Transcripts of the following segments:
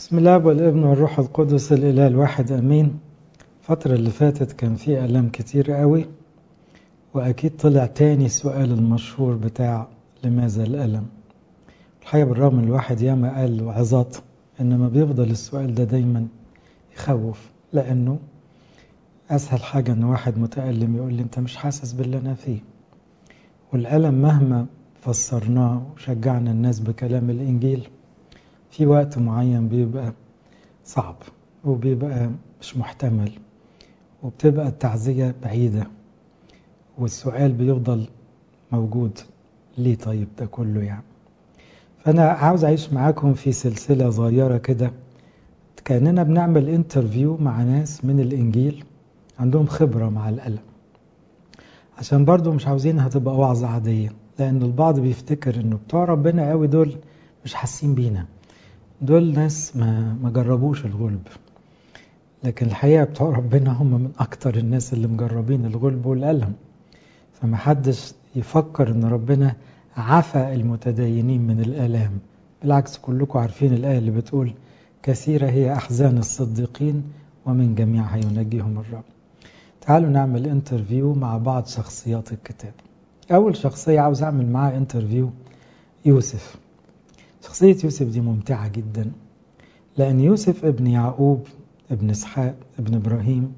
بسم الله والابن والروح القدس الإله الواحد أمين الفترة اللي فاتت كان في ألم كتير قوي وأكيد طلع تاني السؤال المشهور بتاع لماذا الألم الحقيقة بالرغم من الواحد ياما قال وعظات إنما بيفضل السؤال ده دايما يخوف لأنه أسهل حاجة إن واحد متألم يقول لي أنت مش حاسس باللي أنا فيه والألم مهما فسرناه وشجعنا الناس بكلام الإنجيل في وقت معين بيبقى صعب وبيبقى مش محتمل وبتبقى التعزية بعيدة والسؤال بيفضل موجود ليه طيب ده كله يعني فأنا عاوز أعيش معاكم في سلسلة صغيرة كده كأننا بنعمل انترفيو مع ناس من الإنجيل عندهم خبرة مع الألم عشان برضو مش عاوزينها تبقى وعظة عادية لأن البعض بيفتكر إنه بتوع ربنا قوي دول مش حاسين بينا دول ناس ما ما جربوش الغلب لكن الحقيقة بتوع ربنا هم من أكتر الناس اللي مجربين الغلب والألم فما حدش يفكر إن ربنا عفى المتدينين من الآلام بالعكس كلكم عارفين الآية اللي بتقول كثيرة هي أحزان الصديقين ومن جميعها ينجيهم الرب تعالوا نعمل انترفيو مع بعض شخصيات الكتاب أول شخصية عاوز أعمل معاه انترفيو يوسف شخصية يوسف دي ممتعة جدا لأن يوسف ابن يعقوب ابن إسحاق ابن إبراهيم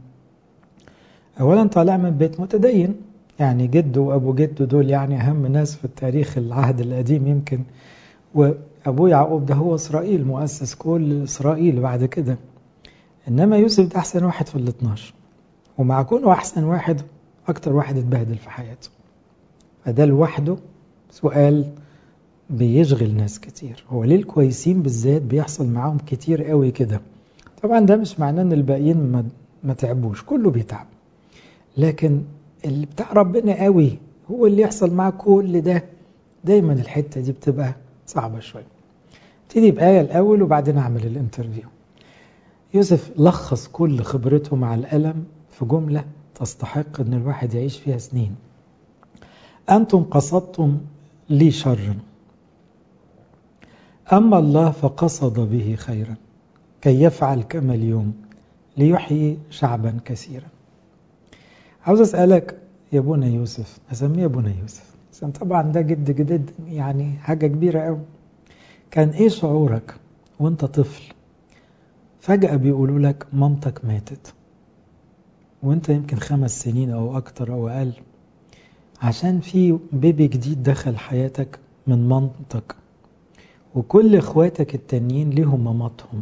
أولا طالع من بيت متدين يعني جده وأبو جده دول يعني أهم ناس في التاريخ العهد القديم يمكن وأبو يعقوب ده هو إسرائيل مؤسس كل إسرائيل بعد كده إنما يوسف ده أحسن واحد في ال 12 ومع كونه أحسن واحد أكتر واحد اتبهدل في حياته فده لوحده سؤال بيشغل ناس كتير هو ليه الكويسين بالذات بيحصل معاهم كتير قوي كده طبعا ده مش معناه ان الباقيين ما, ما تعبوش كله بيتعب لكن اللي بتاع ربنا قوي هو اللي يحصل معاه كل ده دايما الحتة دي بتبقى صعبة شوية ابتدي بآية الأول وبعدين أعمل الانترفيو يوسف لخص كل خبرته مع الألم في جملة تستحق أن الواحد يعيش فيها سنين أنتم قصدتم لي شرا أما الله فقصد به خيرا كي يفعل كما اليوم ليحيي شعبا كثيرا عاوز أسألك يا ابونا يوسف أسميه ابونا يوسف عشان طبعا ده جد جديد يعني حاجة كبيرة قوي كان ايه شعورك وانت طفل فجأة بيقولوا لك مامتك ماتت وانت يمكن خمس سنين او اكتر او اقل عشان في بيبي جديد دخل حياتك من مامتك وكل اخواتك التانيين ليهم ماماتهم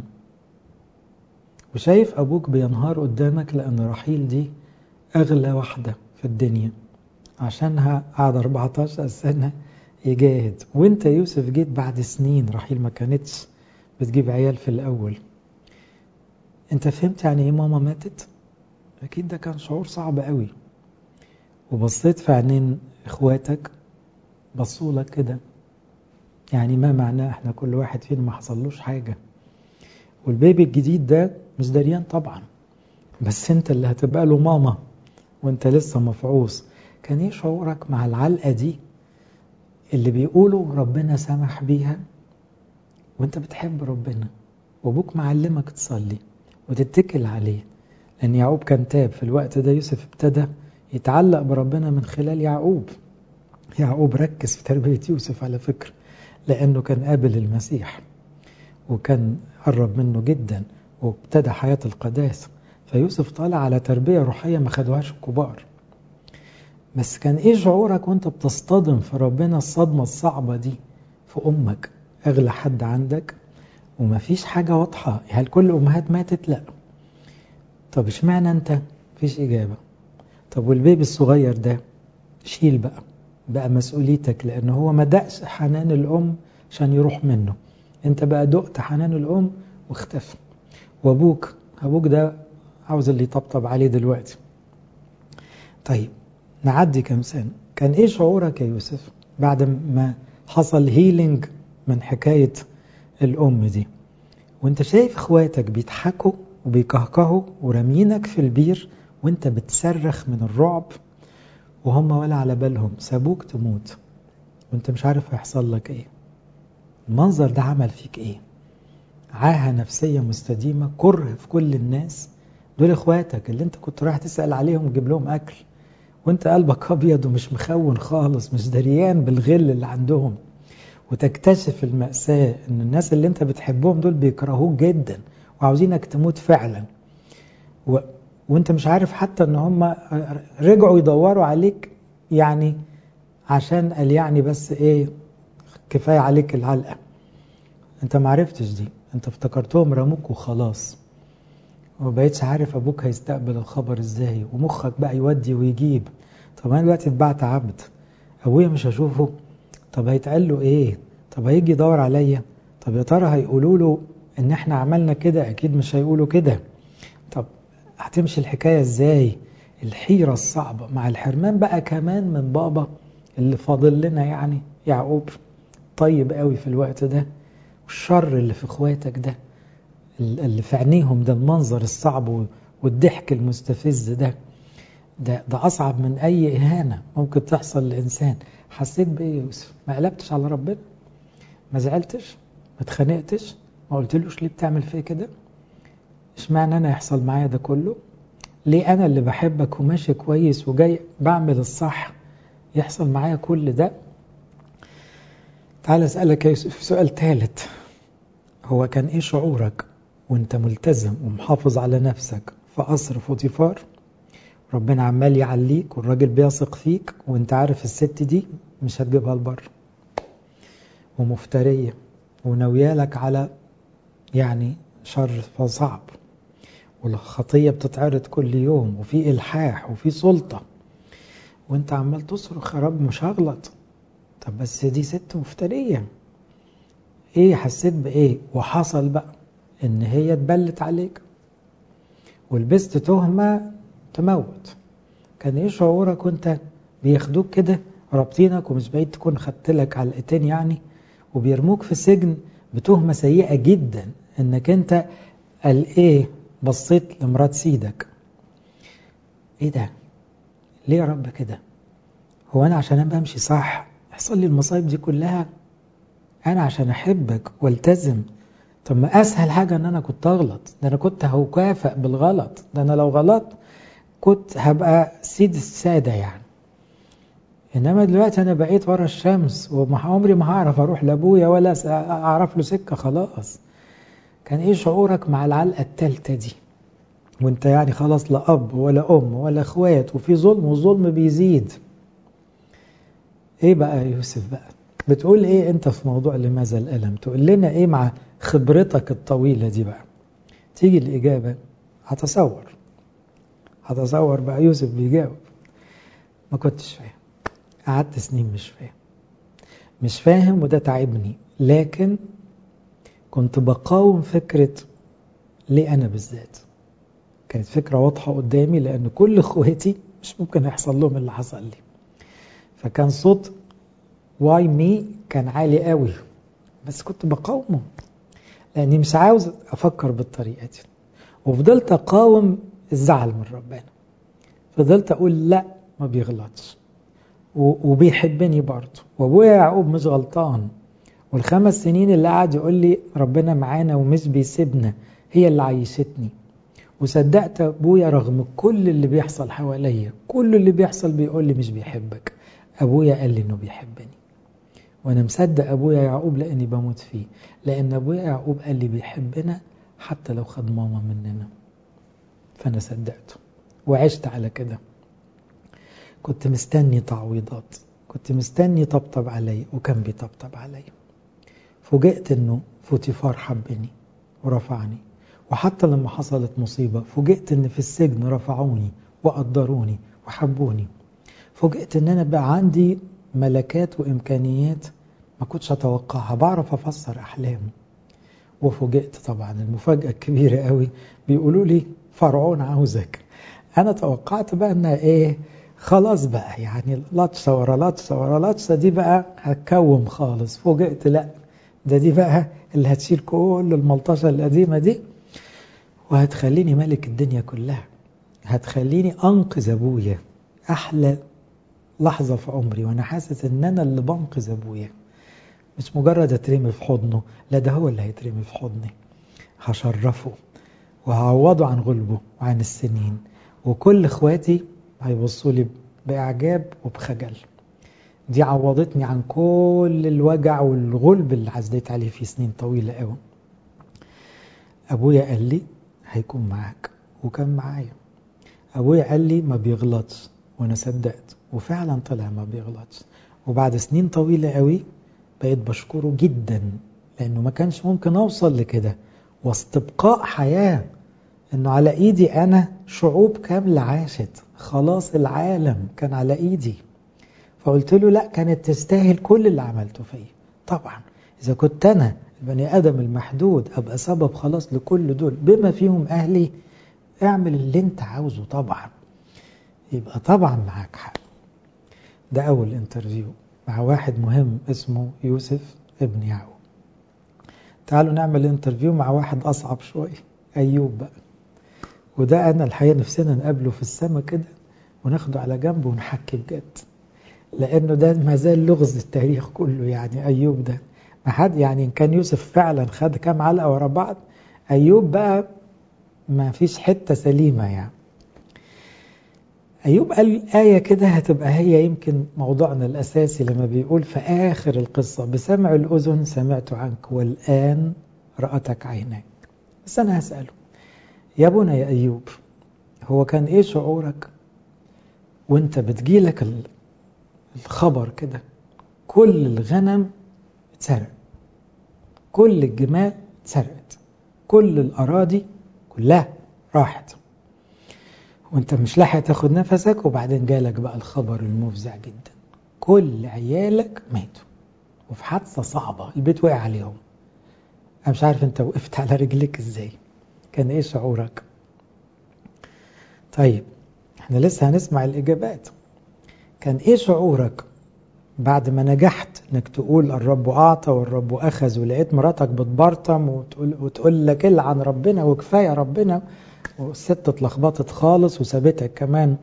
وشايف ابوك بينهار قدامك لان رحيل دي اغلى واحدة في الدنيا عشانها قعد 14 سنة يجاهد وانت يوسف جيت بعد سنين رحيل ما كانتش بتجيب عيال في الاول انت فهمت يعني ايه ماما ماتت اكيد ده كان شعور صعب قوي وبصيت في عينين اخواتك بصوا لك كده يعني ما معناه احنا كل واحد فينا ما حصلوش حاجة والبيبي الجديد ده مش دريان طبعا بس انت اللي هتبقى له ماما وانت لسه مفعوص كان ايه شعورك مع العلقة دي اللي بيقولوا ربنا سمح بيها وانت بتحب ربنا وابوك معلمك تصلي وتتكل عليه لان يعقوب كان تاب في الوقت ده يوسف ابتدى يتعلق بربنا من خلال يعقوب يعقوب ركز في تربية يوسف على فكرة لأنه كان قابل المسيح وكان قرب منه جدا وابتدى حياة القداسة فيوسف طالع على تربية روحية ما خدوهاش الكبار بس كان ايه شعورك وانت بتصطدم في ربنا الصدمة الصعبة دي في أمك أغلى حد عندك ومفيش حاجة واضحة هل كل الأمهات ماتت؟ لا طب اشمعنى انت؟ مفيش إجابة طب والبيبي الصغير ده شيل بقى بقى مسؤوليتك لأن هو ما دقش حنان الأم عشان يروح منه انت بقى دقت حنان الأم واختفى وأبوك أبوك ده عاوز اللي يطبطب عليه دلوقتي طيب نعدي كم سنة كان ايه شعورك يا يوسف بعد ما حصل هيلينج من حكاية الأم دي وانت شايف اخواتك بيضحكوا وبيكهكهوا ورامينك في البير وانت بتصرخ من الرعب وهم ولا على بالهم سابوك تموت وانت مش عارف هيحصل لك ايه المنظر ده عمل فيك ايه عاهة نفسية مستديمة كره في كل الناس دول اخواتك اللي انت كنت رايح تسأل عليهم وتجيب لهم اكل وانت قلبك ابيض ومش مخون خالص مش دريان بالغل اللي عندهم وتكتشف المأساة ان الناس اللي انت بتحبهم دول بيكرهوك جدا وعاوزينك تموت فعلا و... وانت مش عارف حتى ان هم رجعوا يدوروا عليك يعني عشان قال يعني بس ايه كفاية عليك العلقة انت معرفتش دي انت افتكرتهم رموك وخلاص ومبقيتش عارف ابوك هيستقبل الخبر ازاي ومخك بقى يودي ويجيب طب انا دلوقتي اتبعت عبد ابويا مش هشوفه طب هيتقال له ايه طب هيجي يدور عليا طب يا ترى هيقولوا له ان احنا عملنا كده اكيد مش هيقولوا كده طب هتمشي الحكايه ازاي الحيره الصعبه مع الحرمان بقى كمان من بابا اللي فاضل لنا يعني يعقوب طيب قوي في الوقت ده والشر اللي في اخواتك ده اللي في عينيهم ده المنظر الصعب والضحك المستفز ده ده ده اصعب من اي اهانه ممكن تحصل لانسان حسيت بايه يا يوسف ما قلبتش على ربنا ما زعلتش ما اتخانقتش ما قلتلوش ليه بتعمل فيا كده اشمعنى انا يحصل معايا ده كله ليه انا اللي بحبك وماشي كويس وجاي بعمل الصح يحصل معايا كل ده تعال اسالك يا يوسف سؤال ثالث هو كان ايه شعورك وانت ملتزم ومحافظ على نفسك في قصر فوتيفار ربنا عمال يعليك والراجل بيثق فيك وانت عارف الست دي مش هتجيبها لبر ومفترية وناويالك على يعني شر فصعب والخطية بتتعرض كل يوم وفي إلحاح وفي سلطة وانت عمال تصرخ يا رب مش هغلط طب بس دي ست مفترية ايه حسيت بايه وحصل بقى ان هي اتبلت عليك ولبست تهمة تموت كان ايه شعورك وانت بياخدوك كده رابطينك ومش بعيد تكون خدت لك علقتين يعني وبيرموك في سجن بتهمة سيئة جدا انك انت قال ايه بصيت لمرات سيدك ايه ده ليه يا رب كده هو انا عشان ابقى امشي صح يحصل لي المصايب دي كلها انا عشان احبك والتزم طب ما اسهل حاجة ان انا كنت اغلط ده انا كنت هكافئ بالغلط ده انا لو غلط كنت هبقى سيد السادة يعني انما دلوقتي انا بقيت ورا الشمس وعمري ما هعرف اروح لابويا ولا اعرف له سكة خلاص كان ايه شعورك مع العلقة التالتة دي وانت يعني خلاص لا اب ولا ام ولا اخوات وفي ظلم والظلم بيزيد ايه بقى يا يوسف بقى بتقول ايه انت في موضوع لماذا الالم تقول لنا ايه مع خبرتك الطويلة دي بقى تيجي الاجابة هتصور هتصور بقى يوسف بيجاوب ما كنتش فاهم قعدت سنين مش فاهم مش فاهم وده تعبني لكن كنت بقاوم فكرة ليه أنا بالذات كانت فكرة واضحة قدامي لأن كل اخواتي مش ممكن يحصل لهم اللي حصل لي فكان صوت واي مي كان عالي قوي بس كنت بقاومه لأني مش عاوز أفكر بالطريقة دي وفضلت أقاوم الزعل من ربنا فضلت أقول لا ما بيغلطش وبيحبني برضه وابويا يعقوب مش غلطان والخمس سنين اللي قعد يقول لي ربنا معانا ومش بيسيبنا هي اللي عيشتني وصدقت ابويا رغم كل اللي بيحصل حواليا كل اللي بيحصل بيقول لي مش بيحبك ابويا قال لي انه بيحبني وانا مصدق ابويا يعقوب لاني بموت فيه لان ابويا يعقوب قال لي بيحبنا حتى لو خد ماما مننا فانا صدقته وعشت على كده كنت مستني تعويضات كنت مستني طبطب علي وكان بيطبطب علي فوجئت انه فوتيفار حبني ورفعني وحتى لما حصلت مصيبة فوجئت ان في السجن رفعوني وقدروني وحبوني فوجئت ان انا بقى عندي ملكات وامكانيات ما كنتش اتوقعها بعرف افسر احلامي وفوجئت طبعا المفاجأة الكبيرة قوي بيقولوا لي فرعون عاوزك انا توقعت بقى انها ايه خلاص بقى يعني لطشة ورا لطشة ورا لطشة دي بقى هتكوم خالص فوجئت لا ده دي بقى اللي هتشيل كل الملطشة القديمة دي وهتخليني ملك الدنيا كلها هتخليني أنقذ أبويا أحلى لحظة في عمري وأنا حاسس إن أنا اللي بنقذ أبويا مش مجرد أترمي في حضنه لا ده هو اللي هيترمي في حضني هشرفه وهعوضه عن غلبه وعن السنين وكل اخواتي هيبصوا لي بإعجاب وبخجل دي عوضتني عن كل الوجع والغلب اللي عزيت عليه في سنين طويلة قوي أبويا قال لي هيكون معاك وكان معايا أبويا قال لي ما بيغلطش وأنا صدقت وفعلا طلع ما بيغلطش وبعد سنين طويلة قوي بقيت بشكره جدا لأنه ما كانش ممكن أوصل لكده واستبقاء حياة أنه على إيدي أنا شعوب كاملة عاشت خلاص العالم كان على إيدي فقلت له لا كانت تستاهل كل اللي عملته فيا طبعا إذا كنت أنا البني آدم المحدود أبقى سبب خلاص لكل دول بما فيهم أهلي اعمل اللي انت عاوزه طبعا يبقى طبعا معاك حق ده أول انترفيو مع واحد مهم اسمه يوسف ابن يعقوب تعالوا نعمل انترفيو مع واحد أصعب شوية أيوب بقى وده أنا الحقيقة نفسنا نقابله في السماء كده وناخده على جنب ونحكي بجد لأنه ده ما زال لغز التاريخ كله يعني أيوب ده ما حد يعني إن كان يوسف فعلا خد كام علقة ورا بعض أيوب بقى ما فيش حتة سليمة يعني أيوب قال آية كده هتبقى هي يمكن موضوعنا الأساسي لما بيقول في آخر القصة بسمع الأذن سمعت عنك والآن رأتك عيناك بس أنا هسأله يا ابونا يا أيوب هو كان إيه شعورك وانت بتجيلك الخبر كده كل الغنم اتسرق كل الجمال اتسرقت كل الأراضي كلها راحت وانت مش لاحق تاخد نفسك وبعدين جالك بقى الخبر المفزع جدا كل عيالك ماتوا وفي حادثة صعبة البيت وقع عليهم انا مش عارف انت وقفت على رجلك ازاي كان ايه شعورك طيب احنا لسه هنسمع الاجابات كان ايه شعورك بعد ما نجحت انك تقول الرب اعطى والرب اخذ ولقيت مراتك بتبرطم وتقول, وتقول لك العن ربنا وكفايه ربنا والست اتلخبطت خالص وسابتك كمان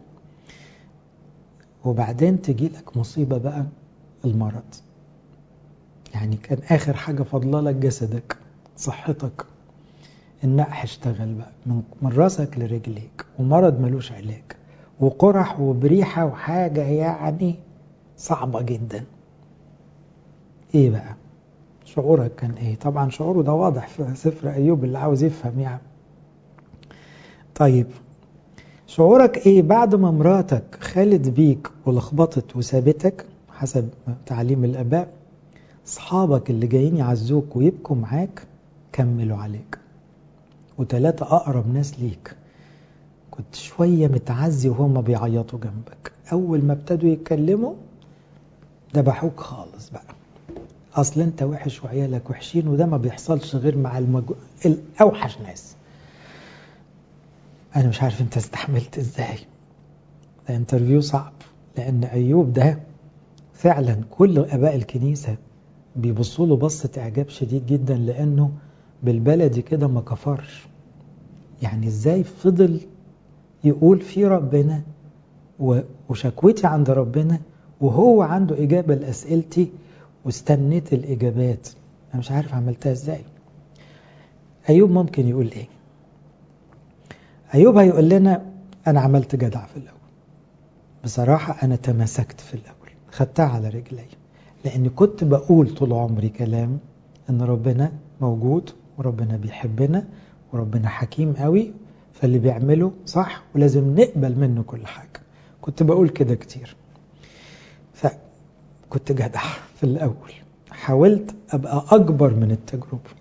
وبعدين تجي لك مصيبه بقى المرض يعني كان اخر حاجه فاضله لك جسدك صحتك النقح اشتغل بقى من راسك لرجليك ومرض ملوش علاج وقرح وبريحه وحاجه يعني صعبة جدا ايه بقى شعورك كان ايه طبعا شعوره ده واضح في سفر ايوب اللي عاوز يفهم يعني طيب شعورك ايه بعد ما مراتك خالت بيك ولخبطت وسابتك حسب تعليم الاباء اصحابك اللي جايين يعزوك ويبكوا معاك كملوا عليك وتلاتة اقرب ناس ليك كنت شوية متعزي وهم بيعيطوا جنبك اول ما ابتدوا يتكلموا ذبحوك خالص بقى اصل انت وحش وعيالك وحشين وده ما بيحصلش غير مع المجو... الاوحش ناس انا مش عارف انت استحملت ازاي ده انترفيو صعب لان ايوب ده فعلا كل اباء الكنيسه بيبصوا له بصه اعجاب شديد جدا لانه بالبلدي كده ما كفرش يعني ازاي فضل يقول في ربنا وشكوتي عند ربنا وهو عنده إجابة لأسئلتي واستنيت الإجابات أنا مش عارف عملتها إزاي أيوب ممكن يقول إيه أيوب هيقول لنا أنا عملت جدع في الأول بصراحة أنا تمسكت في الأول خدتها على رجلي لأني كنت بقول طول عمري كلام إن ربنا موجود وربنا بيحبنا وربنا حكيم قوي فاللي بيعمله صح ولازم نقبل منه كل حاجة كنت بقول كده كتير فكنت جدع في الأول حاولت أبقى أكبر من التجربة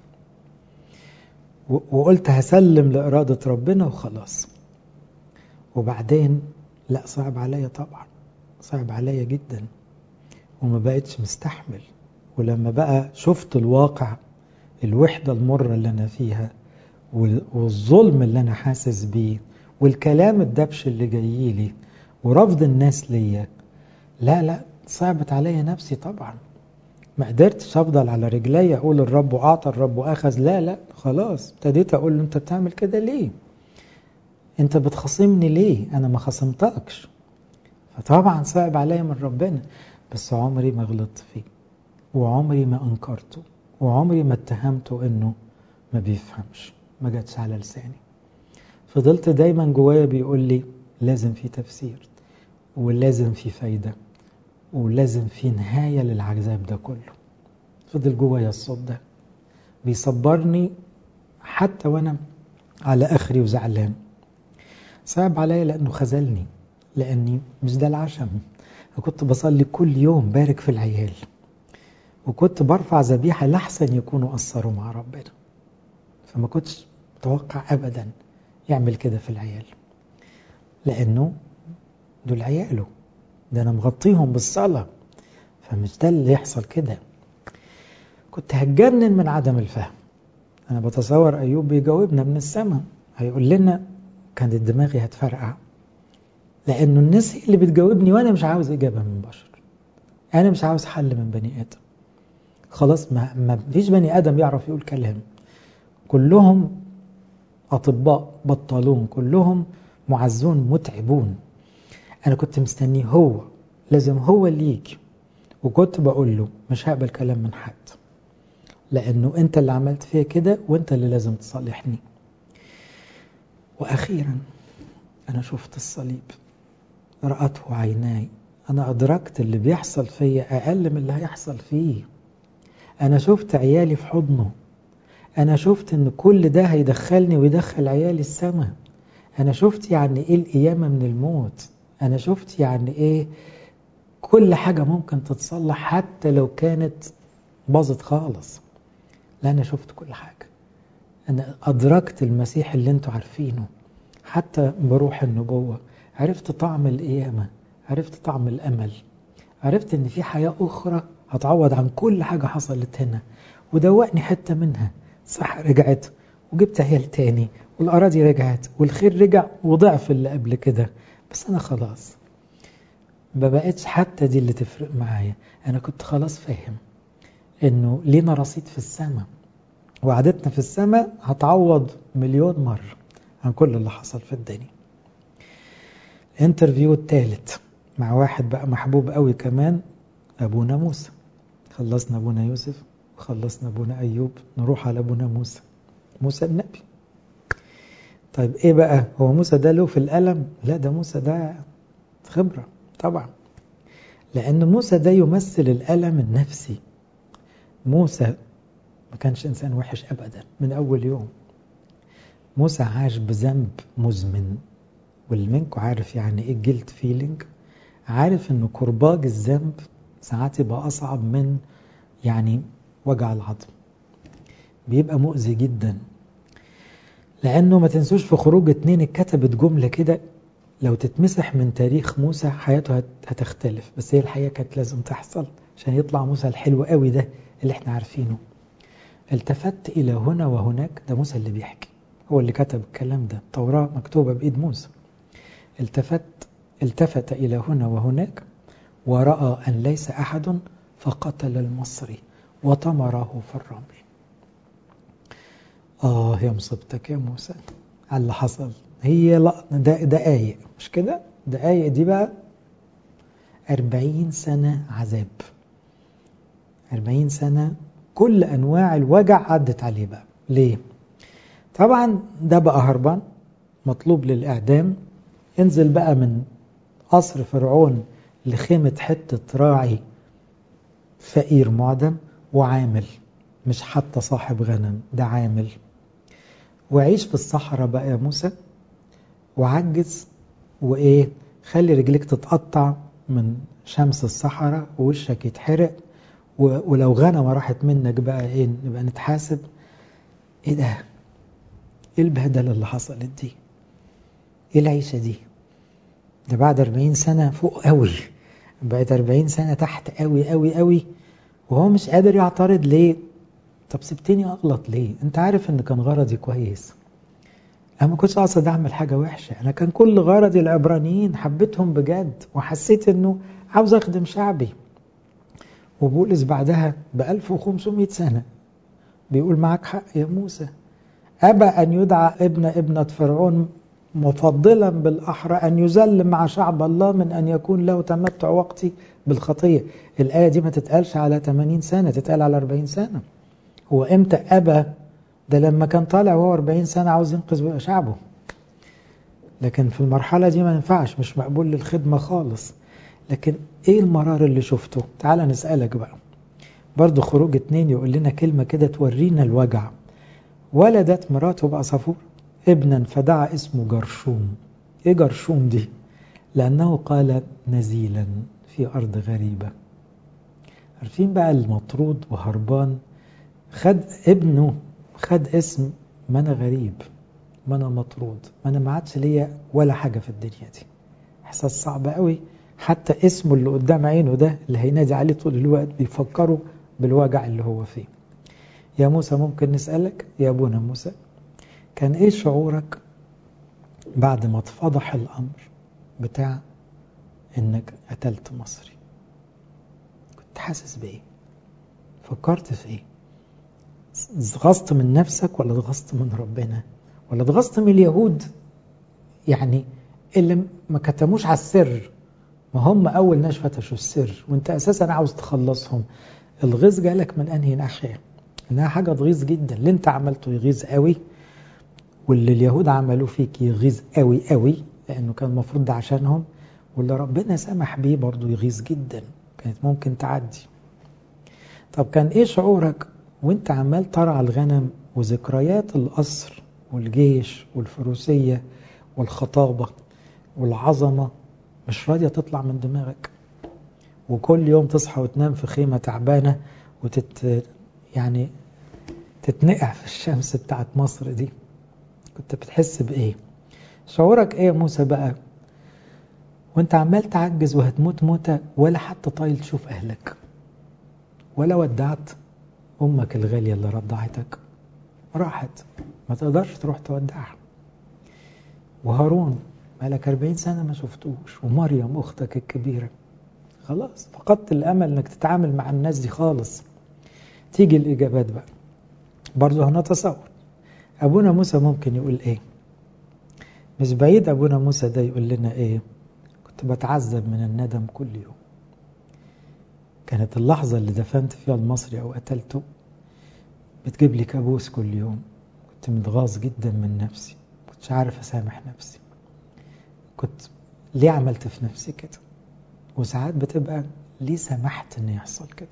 وقلت هسلم لإرادة ربنا وخلاص وبعدين لا صعب عليا طبعا صعب عليا جدا وما بقتش مستحمل ولما بقى شفت الواقع الوحدة المرة اللي أنا فيها والظلم اللي أنا حاسس بيه والكلام الدبش اللي جاي لي ورفض الناس ليا لا لا صعبت عليا نفسي طبعا ما قدرتش افضل على رجلي اقول الرب اعطى الرب اخذ لا لا خلاص ابتديت اقول له انت بتعمل كده ليه انت بتخاصمني ليه انا ما خصمتكش فطبعا صعب عليا من ربنا بس عمري ما غلطت فيه وعمري ما انكرته وعمري ما اتهمته انه ما بيفهمش ما جاتش على لساني فضلت دايما جوايا بيقول لي لازم في تفسير ولازم في فايدة ولازم في نهاية للعذاب ده كله فضل جوايا الصوت ده بيصبرني حتى وانا على اخري وزعلان صعب عليا لانه خذلني لاني مش ده العشم كنت بصلي كل يوم بارك في العيال وكنت برفع ذبيحة لحسن يكونوا قصروا مع ربنا فما كنتش متوقع أبدا يعمل كده في العيال لأنه دول عياله ده أنا مغطيهم بالصلاة فمش ده اللي يحصل كده كنت هتجنن من عدم الفهم أنا بتصور أيوب بيجاوبنا من السماء هيقول لنا كانت دماغي هتفرقع لأنه الناس هي اللي بتجاوبني وأنا مش عاوز إجابة من بشر أنا مش عاوز حل من بني آدم خلاص ما, ما فيش بني آدم يعرف يقول كلام كلهم أطباء بطالون كلهم معزون متعبون أنا كنت مستنيه هو لازم هو اللي يجي وكنت بقول له مش هقبل كلام من حد لأنه أنت اللي عملت فيا كده وأنت اللي لازم تصالحني وأخيرا أنا شفت الصليب رأته عيناي أنا أدركت اللي بيحصل فيا أقل من اللي هيحصل فيه أنا شفت عيالي في حضنه أنا شفت إن كل ده هيدخلني ويدخل عيالي السماء أنا شفت يعني إيه القيامة من الموت أنا شفت يعني إيه كل حاجة ممكن تتصلح حتى لو كانت باظت خالص لا أنا شفت كل حاجة أنا أدركت المسيح اللي أنتوا عارفينه حتى بروح النبوة عرفت طعم القيامة عرفت طعم الأمل عرفت إن في حياة أخرى هتعوض عن كل حاجة حصلت هنا ودوقني حتة منها صح رجعت وجبت عيال تاني والأراضي رجعت والخير رجع وضعف اللي قبل كده بس أنا خلاص ما بقتش حتى دي اللي تفرق معايا أنا كنت خلاص فاهم إنه لينا رصيد في السماء وعدتنا في السماء هتعوض مليون مرة عن كل اللي حصل في الدنيا الانترفيو الثالث مع واحد بقى محبوب قوي كمان أبونا موسى خلصنا أبونا يوسف وخلصنا أبونا أيوب نروح على أبونا موسى موسى النبي طيب إيه بقى هو موسى ده له في الألم لا ده موسى ده خبرة طبعا لأن موسى ده يمثل الألم النفسي موسى ما كانش إنسان وحش أبدا من أول يوم موسى عاش بذنب مزمن واللي منكم عارف يعني إيه جلد فيلينج عارف إنه كرباج الذنب ساعات يبقى أصعب من يعني وجع العظم بيبقى مؤذي جدا لأنه ما تنسوش في خروج اتنين اتكتبت جملة كده لو تتمسح من تاريخ موسى حياته هتختلف بس هي الحقيقة كانت لازم تحصل عشان يطلع موسى الحلو قوي ده اللي احنا عارفينه التفت إلى هنا وهناك ده موسى اللي بيحكي هو اللي كتب الكلام ده التوراة مكتوبة بإيد موسى التفت التفت إلى هنا وهناك ورأى أن ليس أحد فقتل المصري وطمره في الرمل آه يا مصيبتك يا موسى على اللي حصل هي لا دقايق مش كده دقايق دي بقى أربعين سنة عذاب أربعين سنة كل أنواع الوجع عدت عليه بقى ليه طبعا ده بقى هربان مطلوب للإعدام انزل بقى من قصر فرعون لخيمة حتة راعي فقير معدم وعامل مش حتى صاحب غنم ده عامل وعيش في الصحراء بقى يا موسى وعجز وإيه خلي رجليك تتقطع من شمس الصحراء ووشك يتحرق ولو غنمة راحت منك بقى ايه نبقى نتحاسب ايه ده ايه البهدلة اللي حصلت دي ايه العيشة دي ده بعد 40 سنة فوق قوي بقت 40 سنة تحت قوي قوي قوي وهو مش قادر يعترض ليه طب سبتني اغلط ليه انت عارف ان كان غرضي كويس انا ما كنتش قاصد اعمل حاجة وحشة انا كان كل غرضي العبرانيين حبيتهم بجد وحسيت انه عاوز اخدم شعبي وبولس بعدها ب 1500 سنة بيقول معك حق يا موسى أبى أن يدعى ابن ابنة فرعون مفضلا بالأحرى أن يذل مع شعب الله من أن يكون له تمتع وقتي بالخطية الآية دي ما تتقالش على 80 سنة تتقال على 40 سنة هو إمتى أبى ده لما كان طالع وهو 40 سنة عاوز ينقذ شعبه لكن في المرحلة دي ما ينفعش مش مقبول للخدمة خالص لكن ايه المرار اللي شفته تعال نسألك بقى برضو خروج اتنين يقول لنا كلمة كده تورينا الوجع ولدت مراته بقى صفور ابنا فدعا اسمه جرشوم ايه جرشوم دي لأنه قال نزيلا في أرض غريبة عارفين بقى المطرود وهربان خد ابنه خد اسم ما أنا غريب ما أنا مطرود ما أنا ما عادش ليا ولا حاجة في الدنيا دي إحساس صعب قوي حتى اسمه اللي قدام عينه ده اللي هينادي عليه طول الوقت بيفكره بالوجع اللي هو فيه يا موسى ممكن نسألك يا أبونا موسى كان إيه شعورك بعد ما اتفضح الأمر بتاع إنك قتلت مصري كنت حاسس بإيه فكرت في إيه اتغصت من نفسك ولا اتغصت من ربنا ولا اتغصت من اليهود يعني اللي ما كتموش على السر ما هم أول ناس فتشوا السر وانت أساسا عاوز تخلصهم الغيظ جالك من أنهي ناحية إنها حاجة تغيظ جدا اللي انت عملته يغيظ قوي واللي اليهود عملوه فيك يغيظ قوي قوي لأنه كان المفروض ده عشانهم واللي ربنا سمح بيه برضه يغيظ جدا كانت ممكن تعدي طب كان ايه شعورك وانت عمال ترعى الغنم وذكريات القصر والجيش والفروسية والخطابة والعظمة مش راضية تطلع من دماغك وكل يوم تصحى وتنام في خيمة تعبانة وتت يعني تتنقع في الشمس بتاعت مصر دي كنت بتحس بإيه شعورك إيه يا موسى بقى وانت عمال تعجز وهتموت موتة ولا حتى طايل تشوف أهلك ولا ودعت أمك الغالية اللي رضعتك راحت ما تقدرش تروح تودعها وهارون بقالك 40 سنة ما شفتوش ومريم أختك الكبيرة خلاص فقدت الأمل أنك تتعامل مع الناس دي خالص تيجي الإجابات بقى برضه هنتصور أبونا موسى ممكن يقول إيه مش بعيد أبونا موسى ده يقول لنا إيه كنت بتعذب من الندم كل يوم كانت اللحظة اللي دفنت فيها المصري أو قتلته بتجيب لي كابوس كل يوم كنت متغاظ جدا من نفسي كنتش عارف أسامح نفسي كنت ليه عملت في نفسي كده وساعات بتبقى ليه سمحت ان يحصل كده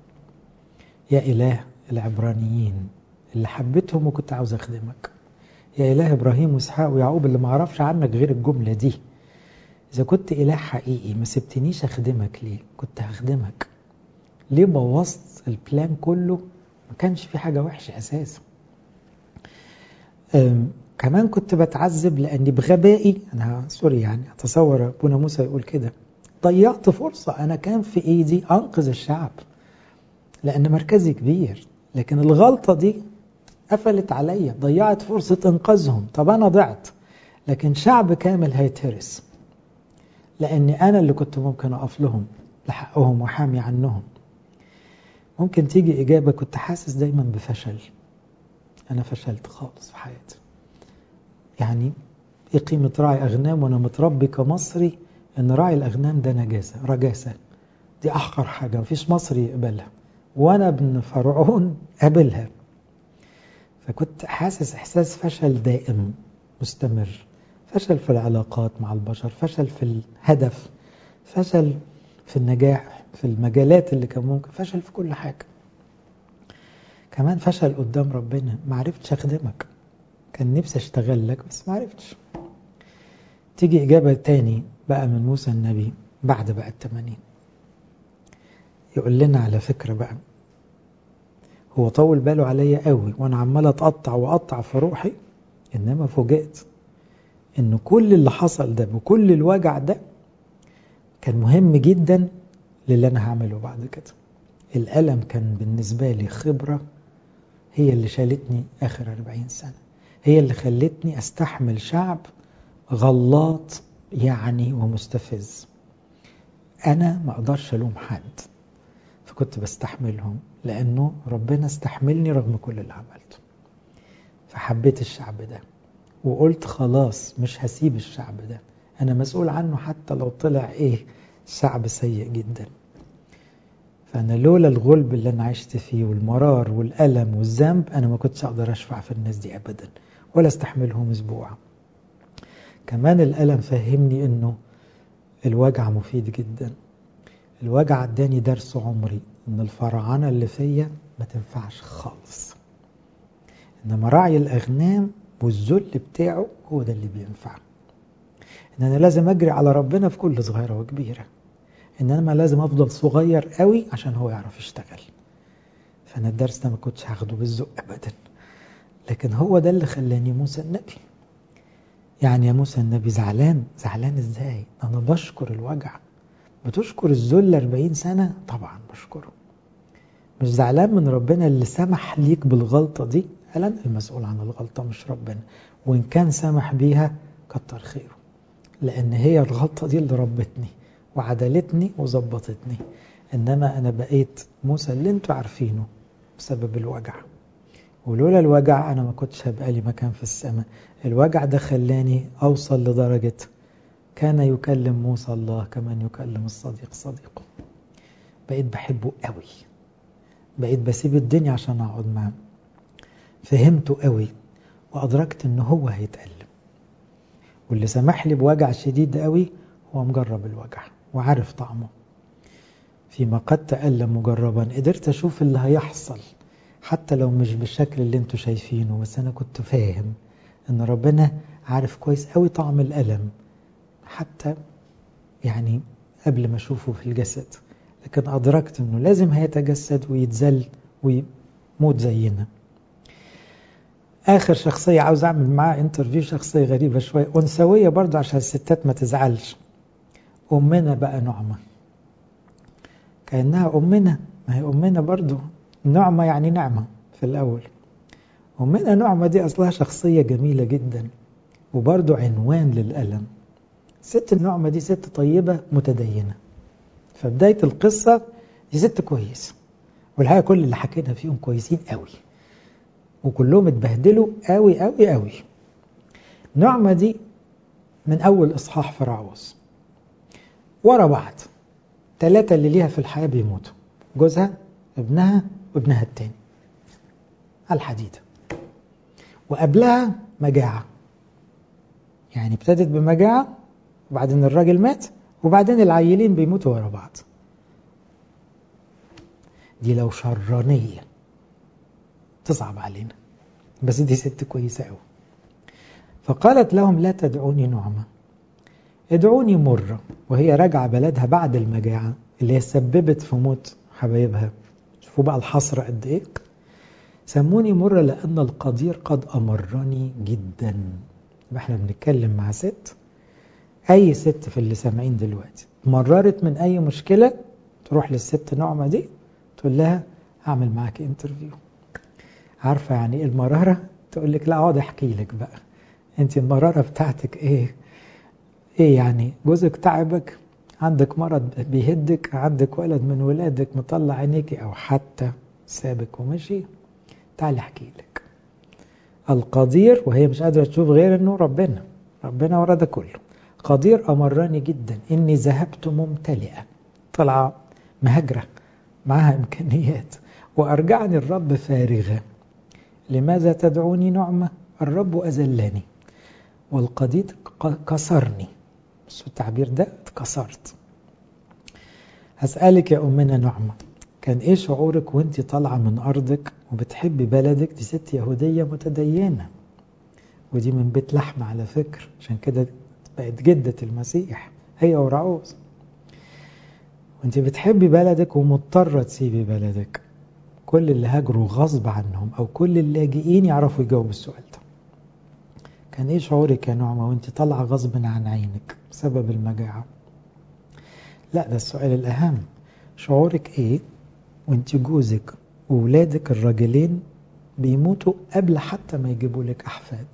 يا إله العبرانيين اللي حبيتهم وكنت عاوز أخدمك يا إله إبراهيم وإسحاق ويعقوب اللي ما أعرفش عنك غير الجملة دي إذا كنت إله حقيقي ما سبتنيش أخدمك ليه كنت هخدمك ليه بوظت البلان كله ما كانش في حاجة وحشة أساسا كمان كنت بتعذب لأني بغبائي أنا سوري يعني أتصور أبونا موسى يقول كده ضيعت فرصة أنا كان في إيدي أنقذ الشعب لأن مركزي كبير لكن الغلطة دي قفلت عليا ضيعت فرصة إنقاذهم طب أنا ضعت لكن شعب كامل هيتهرس لأني أنا اللي كنت ممكن أقف لهم لحقهم وحامي عنهم ممكن تيجي إجابة كنت حاسس دايما بفشل أنا فشلت خالص في حياتي يعني إيه قيمة راعي أغنام وأنا متربي كمصري إن راعي الأغنام ده نجاسة رجاسة دي أحقر حاجة مفيش مصري يقبلها وأنا ابن فرعون قابلها فكنت حاسس إحساس فشل دائم مستمر فشل في العلاقات مع البشر فشل في الهدف فشل في النجاح في المجالات اللي كان ممكن فشل في كل حاجة كمان فشل قدام ربنا ما عرفتش أخدمك كان نفسي أشتغل لك بس ما عرفتش تيجي إجابة تاني بقى من موسى النبي بعد بقى التمانين يقول لنا على فكرة بقى هو طول باله عليا قوي وانا عمال اتقطع واقطع في روحي انما فوجئت ان كل اللي حصل ده بكل الوجع ده كان مهم جدا للي انا هعمله بعد كده الألم كان بالنسبة لي خبرة هي اللي شالتني آخر 40 سنة هي اللي خلتني أستحمل شعب غلاط يعني ومستفز أنا ما أقدرش ألوم حد فكنت بستحملهم لأنه ربنا استحملني رغم كل اللي عملته فحبيت الشعب ده وقلت خلاص مش هسيب الشعب ده أنا مسؤول عنه حتى لو طلع إيه شعب سيء جدا فأنا لولا الغلب اللي أنا عشت فيه والمرار والألم والذنب أنا ما كنتش أقدر أشفع في الناس دي أبدا ولا استحملهم أسبوع كمان الألم فهمني أنه الوجع مفيد جدا الوجع اداني درس عمري ان الفرعنة اللي فيا ما تنفعش خالص انما رعي الاغنام والذل بتاعه هو ده اللي بينفع ان انا لازم اجري على ربنا في كل صغيرة وكبيرة انما لازم افضل صغير قوي عشان هو يعرف يشتغل فانا الدرس ده ما كنتش هاخده بالذوق ابدا لكن هو ده اللي خلاني موسى النبي يعني يا موسى النبي زعلان زعلان ازاي انا بشكر الوجع بتشكر الذل 40 سنة طبعا بشكره مش زعلان من ربنا اللي سمح ليك بالغلطة دي قال أنا المسؤول عن الغلطة مش ربنا وإن كان سمح بيها كتر خيره لأن هي الغلطة دي اللي ربتني وعدلتني وظبطتني إنما أنا بقيت موسى اللي انتوا عارفينه بسبب الوجع ولولا الوجع أنا ما كنتش هبقى لي مكان في السماء الوجع ده خلاني أوصل لدرجة كان يكلم موسى الله كمان يكلم الصديق صديقه بقيت بحبه قوي بقيت بسيب الدنيا عشان أقعد معاه فهمته قوي وأدركت إن هو هيتألم واللي سمح لي بوجع شديد قوي هو مجرب الوجع وعارف طعمه فيما قد تألم مجربا قدرت أشوف اللي هيحصل حتى لو مش بالشكل اللي انتوا شايفينه بس أنا كنت فاهم إن ربنا عارف كويس قوي طعم الألم حتى يعني قبل ما أشوفه في الجسد لكن أدركت أنه لازم هيتجسد ويتزل ويموت زينا آخر شخصية عاوز أعمل معاه انترفيو شخصية غريبة شوية أنثوية برضه عشان الستات ما تزعلش أمنا بقى نعمة كأنها أمنا ما هي أمنا برضه نعمة يعني نعمة في الأول أمنا نعمة دي أصلها شخصية جميلة جدا وبرضه عنوان للألم ست النعمة دي ست طيبة متدينة فبداية القصة دي ست كويسة والحقيقة كل اللي حكينا فيهم كويسين قوي وكلهم اتبهدلوا قوي قوي قوي نعمة دي من أول إصحاح في رعوز ورا بعض ثلاثة اللي ليها في الحياة بيموتوا جوزها ابنها وابنها التاني على الحديدة وقبلها مجاعة يعني ابتدت بمجاعة وبعدين الراجل مات وبعدين العيلين بيموتوا ورا بعض دي لو شرانية تصعب علينا بس دي ست كويسة قوي فقالت لهم لا تدعوني نعمة ادعوني مرة وهي راجعة بلدها بعد المجاعة اللي هي سببت في موت حبايبها شوفوا بقى الحسرة قد ايه سموني مرة لأن القدير قد أمرني جدا احنا بنتكلم مع ست أي ست في اللي سامعين دلوقتي مررت من أي مشكلة تروح للست نعمة دي تقول لها أعمل معاك انترفيو عارفة يعني إيه المرارة تقول لك لا اقعد احكي لك بقى انت المرارة بتاعتك ايه ايه يعني جوزك تعبك عندك مرض بيهدك عندك ولد من ولادك مطلع عينيكي او حتى سابك ومشي تعالي احكي لك القدير وهي مش قادرة تشوف غير انه ربنا ربنا ورا ده كله قدير أمرني جدا إني ذهبت ممتلئة طلع مهجرة معها إمكانيات وأرجعني الرب فارغة لماذا تدعوني نعمة الرب أذلني والقدير كسرني بس التعبير ده اتكسرت هسألك يا أمنا نعمة كان إيه شعورك وانت طالعة من أرضك وبتحبي بلدك دي ست يهودية متدينة ودي من بيت لحم على فكر عشان كده بقت جدة المسيح هي ورعوز وانت بتحبي بلدك ومضطرة تسيبي بلدك كل اللي هاجروا غصب عنهم او كل اللاجئين يعرفوا يجاوبوا السؤال ده كان ايه شعورك يا نعمة وانت طالعة غصب عن عينك بسبب المجاعة لا ده السؤال الاهم شعورك ايه وانت جوزك وولادك الراجلين بيموتوا قبل حتى ما يجيبوا لك احفاد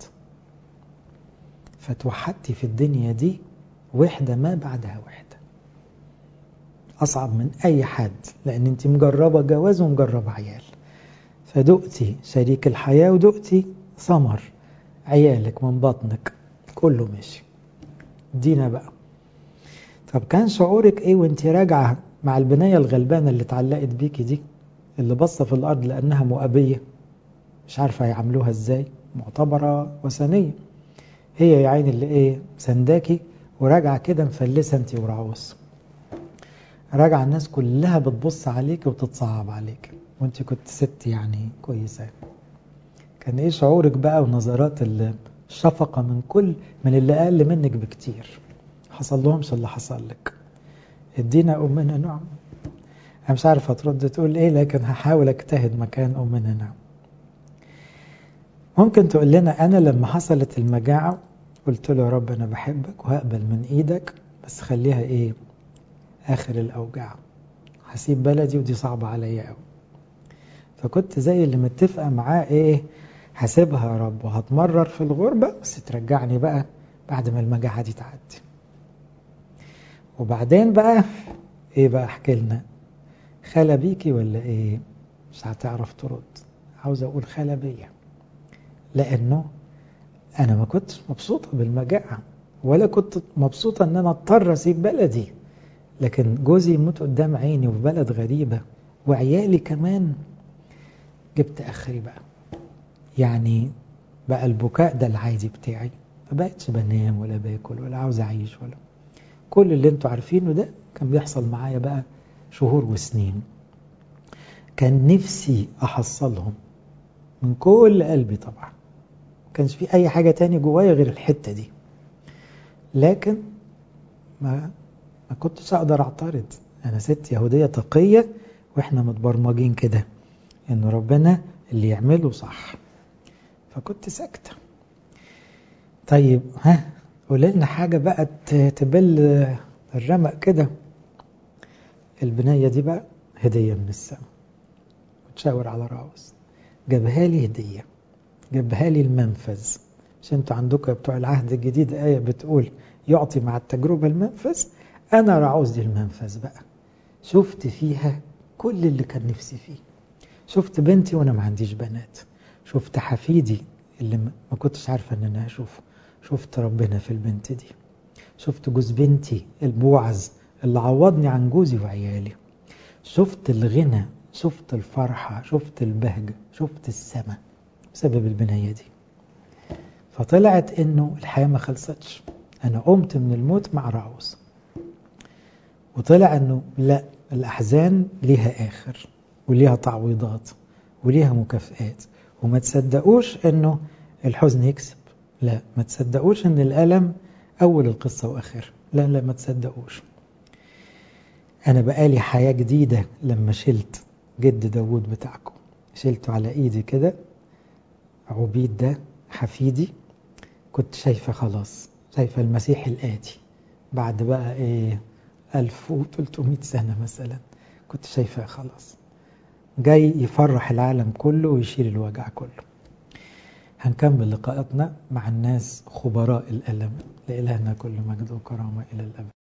فتوحدتي في الدنيا دي وحدة ما بعدها وحدة أصعب من أي حد لأن أنت مجربة جواز ومجربة عيال فدقتي شريك الحياة ودقتي ثمر عيالك من بطنك كله ماشي دينا بقى طب كان شعورك ايه وانت راجعة مع البناية الغلبانة اللي اتعلقت بيكي دي اللي بصة في الأرض لأنها مؤبية مش عارفة يعملوها ازاي معتبرة وثنية هي يا عيني اللي ايه سنداكي وراجعة كده مفلسة انت ورعوس راجعة الناس كلها بتبص عليك وبتتصعب عليك وانت كنت ست يعني كويسة كان ايه شعورك بقى ونظرات الشفقة من كل من اللي اقل منك بكتير حصل لهمش اللي حصل لك ادينا امنا نعم انا مش عارف هترد تقول ايه لكن هحاول اجتهد مكان امنا نعم ممكن تقول لنا انا لما حصلت المجاعة قلت له يا رب انا بحبك وهقبل من ايدك بس خليها ايه اخر الاوجاع هسيب بلدي ودي صعبة عليا قوي فكنت زي اللي متفقة معاه ايه هسيبها يا رب وهتمرر في الغربة بس ترجعني بقى بعد ما المجاعة دي تعدي وبعدين بقى ايه بقى احكي لنا خلا بيكي ولا ايه مش هتعرف ترد عاوز اقول خلا بيا لانه انا ما كنتش مبسوطة بالمجاعة ولا كنت مبسوطة ان انا اضطر اسيب بلدي لكن جوزي يموت قدام عيني وفي بلد غريبة وعيالي كمان جبت اخري بقى يعني بقى البكاء ده العادي بتاعي ما بقتش بنام ولا باكل ولا عاوز اعيش ولا كل اللي انتوا عارفينه ده كان بيحصل معايا بقى شهور وسنين كان نفسي احصلهم من كل قلبي طبعا ما كانش في اي حاجة تاني جوايا غير الحتة دي لكن ما ما كنتش اقدر اعترض انا ست يهودية تقية واحنا متبرمجين كده ان ربنا اللي يعمله صح فكنت ساكتة طيب ها قول لنا حاجة بقى تبل الرمق كده البناية دي بقى هدية من السماء وتشاور على راوس جابها لي هدية جابها لي المنفذ مش انتوا عندكم بتوع العهد الجديد آية بتقول يعطي مع التجربة المنفذ أنا راعوز دي المنفذ بقى شفت فيها كل اللي كان نفسي فيه شفت بنتي وأنا ما عنديش بنات شفت حفيدي اللي ما كنتش عارفة أن أنا هشوفه شفت ربنا في البنت دي شفت جوز بنتي البوعز اللي عوضني عن جوزي وعيالي شفت الغنى شفت الفرحة شفت البهجة شفت السماء بسبب البناية دي فطلعت انه الحياة ما خلصتش انا قمت من الموت مع راوس وطلع انه لا الاحزان ليها اخر وليها تعويضات وليها مكافئات وما تصدقوش انه الحزن يكسب لا ما تصدقوش ان الالم اول القصة واخرها لا لا ما تصدقوش انا بقالي حياة جديدة لما شلت جد داود بتاعكم شلته على ايدي كده عبيد ده حفيدي كنت شايفة خلاص شايفة المسيح الآتي بعد بقى ايه 1300 سنة مثلا كنت شايفة خلاص جاي يفرح العالم كله ويشيل الوجع كله هنكمل لقاءاتنا مع الناس خبراء الألم لإلهنا كل مجد وكرامة إلى الأبد